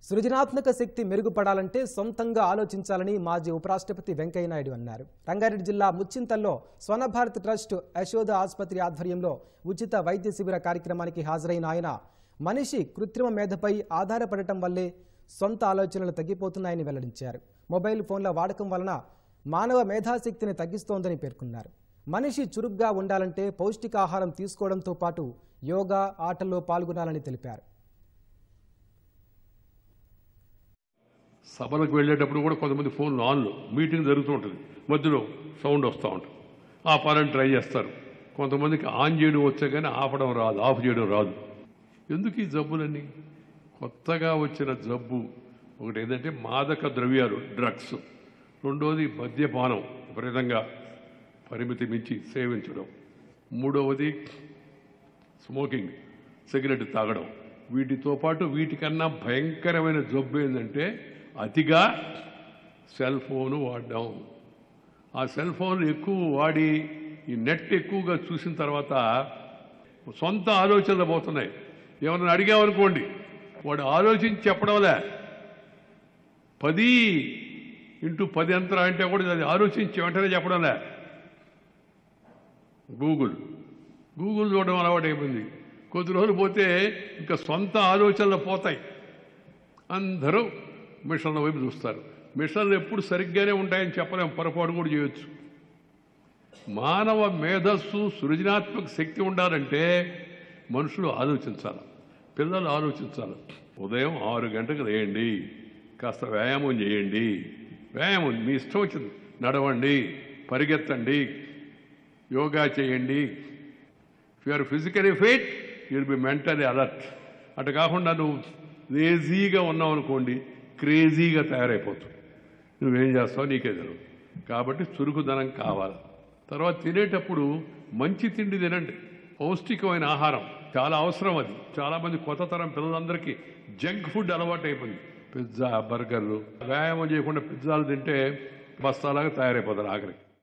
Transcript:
సృజనాత్మక శక్తి మెరుగుపడాలంటే సొంతంగా ఆలోచించాలని మాజీ ఉపరాష్ట్రపతి వెంకయ్యనాయుడు అన్నారు రంగారెడ్డి జిల్లా ముచ్చింతల్లో స్వర్ణభారత్ ట్రస్ట్ యశోద ఆసుపత్రి ఆధ్వర్యంలో ఉచిత వైద్య శిబిర కార్యక్రమానికి హాజరైన ఆయన మనిషి కృత్రిమ మేధపై ఆధారపడటం వల్లే సొంత ఆలోచనలు తగ్గిపోతున్నాయని వెల్లడించారు మొబైల్ ఫోన్ల వాడకం వలన మానవ మేధాశక్తిని తగ్గిస్తోందని పేర్కొన్నారు మనిషి చురుగ్గా ఉండాలంటే పౌష్టికాహారం తీసుకోవడంతో పాటు యోగా ఆటల్లో పాల్గొనాలని తెలిపారు సభలకు వెళ్ళేటప్పుడు కూడా కొంతమంది ఫోన్లు ఆన్లో మీటింగ్ జరుగుతూ ఉంటుంది మధ్యలో సౌండ్ వస్తూ ఉంటుంది ఆపాలని ట్రై చేస్తారు కొంతమందికి ఆన్ చేయడం వచ్చే కానీ ఆపడం రాదు ఆఫ్ చేయడం రాదు ఎందుకు ఈ జబ్బులన్నీ కొత్తగా వచ్చిన జబ్బు ఒకటి ఏంటంటే మాదక ద్రవ్యాలు డ్రగ్స్ రెండోది మద్యపానం విపరీతంగా పరిమితి మించి సేవించడం మూడవది స్మోకింగ్ సిగరెట్ తాగడం వీటితో పాటు వీటికన్నా భయంకరమైన జబ్బు ఏంటంటే అతిగా సెల్ ఫోను వాడడం ఆ సెల్ ఫోన్ ఎక్కువ వాడి ఈ నెట్ ఎక్కువగా చూసిన తర్వాత సొంత ఆలోచనలు పోతున్నాయి ఎవరిని అడిగామనుకోండి వాడు ఆలోచించి చెప్పడంలే పది ఇంటూ పది అంతరా అంటే కూడా అది ఆలోచించి వెంటనే చెప్పడంలే గూగుల్ గూగుల్ చూడడం అలవాటు అయిపోయింది కొద్ది రోజులు పోతే ఇంకా సొంత ఆలోచనలు పోతాయి అందరూ మిషన్ల వైపు చూస్తారు మిషన్లు ఎప్పుడు సరిగ్గానే ఉంటాయని చెప్పలేం పొరపాటు కూడా చేయొచ్చు మానవ మేధస్సు సృజనాత్మక శక్తి ఉండాలంటే మనుషులు ఆలోచించాలి పిల్లలు ఆలోచించాలి ఉదయం ఆరు గంటలకు లేయండి కాస్త వ్యాయామం చేయండి వ్యాయామం మీ ఇష్టం వచ్చింది నడవండి పరిగెత్తండి యోగా చేయండి if you're physically fit you'll be mentally alert అటు కాకుండా నువ్వు లేజీగా ఉన్నావు అనుకోండి క్రేజీగా తయారైపోతావు నువ్వేం చేస్తావు నీకే తెలియదు కాబట్టి చురుకుదనం కావాలి తర్వాత తినేటప్పుడు మంచి తిండి తినండి పౌష్టికమైన ఆహారం చాలా అవసరం అది చాలామంది కొత్త తరం పిల్లలందరికీ జంక్ ఫుడ్ అలవాటు అయిపోయింది పిజ్జా బర్గర్లు వ్యాయామం చేయకుండా పిజ్జాలు తింటే బస్తాలాగా తయారైపోతారు ఆఖరికి